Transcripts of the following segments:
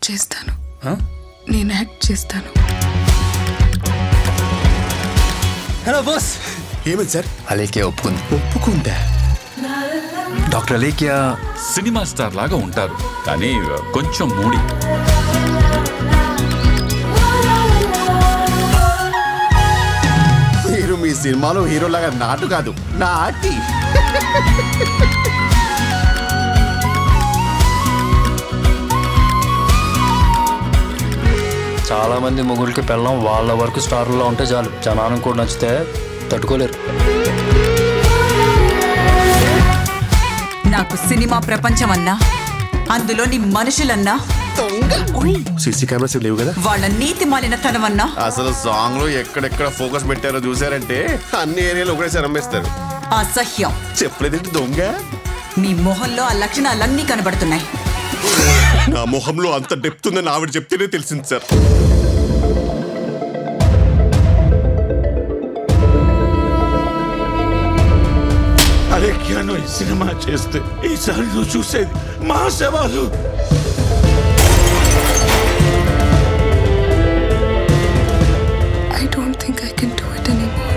చేస్తాను నేను యాక్ట్ చేస్తాను హలో బాస్ ఏమైంది సార్ అలేకే ఒప్పుకుంది ఒప్పుకుందా డాక్టర్ అలేఖ్య సినిమా స్టార్ లాగా ఉంటారు కానీ కొంచెం మూడి మీరు మీ సినిమాలో హీరోలాగా నాటు కాదు నాటి చాలా మంది మొగుడికి పెళ్ళం వాళ్ళ వరకు స్టార్లో ఉంటే చాలు జనానికి కూడా నచ్చితే తట్టుకోలేరు నాకు సినిమా ప్రపంచం అన్నా అందులోని మనుషులన్నా సీసీ కెమెరాస్ ఏం లేవు కదా వాళ్ళ నీతి మాలిన తనమన్నా అసలు సాంగ్ లో ఎక్కడెక్కడ ఫోకస్ పెట్టారో చూసారంటే అన్ని ఏరియాలో ఒకటేసారి అమ్మేస్తారు అసహ్యం చెప్పలేదేంటి దొంగ మీ మొహంలో ఆ లక్షణాలన్నీ కనబడుతున్నాయి నా మొహంలో అంత డెప్త్ ఉందని ఆవిడ చెప్తేనే తెలిసింది సార్ అలేఖ్యాను ఈ సినిమా చేస్తే ఈసారి నువ్వు చూసేది మా సవాలు I don't think I can do it anymore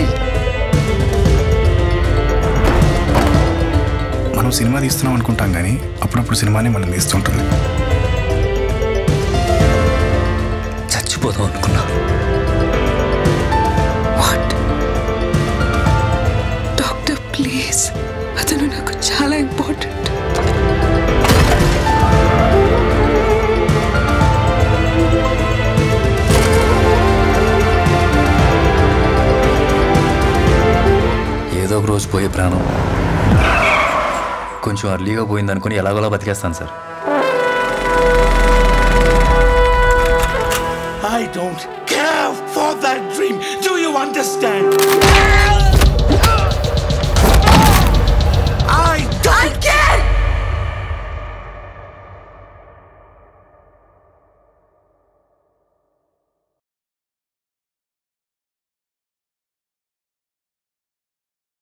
మనం సినిమా తీస్తున్నాం అనుకుంటాం కానీ అప్పుడప్పుడు సినిమానే మనం తీస్తుంటుంది చచ్చిపోదాం అనుకున్నా వాట్ డాక్టర్ ప్లీజ్ అతను నాకు చాలా ఇంపార్టెంట్ ఏదో ఒక రోజు పోయే ప్రాణం కొంచెం అర్లీగా పోయింది అనుకుని ఎలాగోలా బతికేస్తాను sir I don't care for that dream. Do you understand?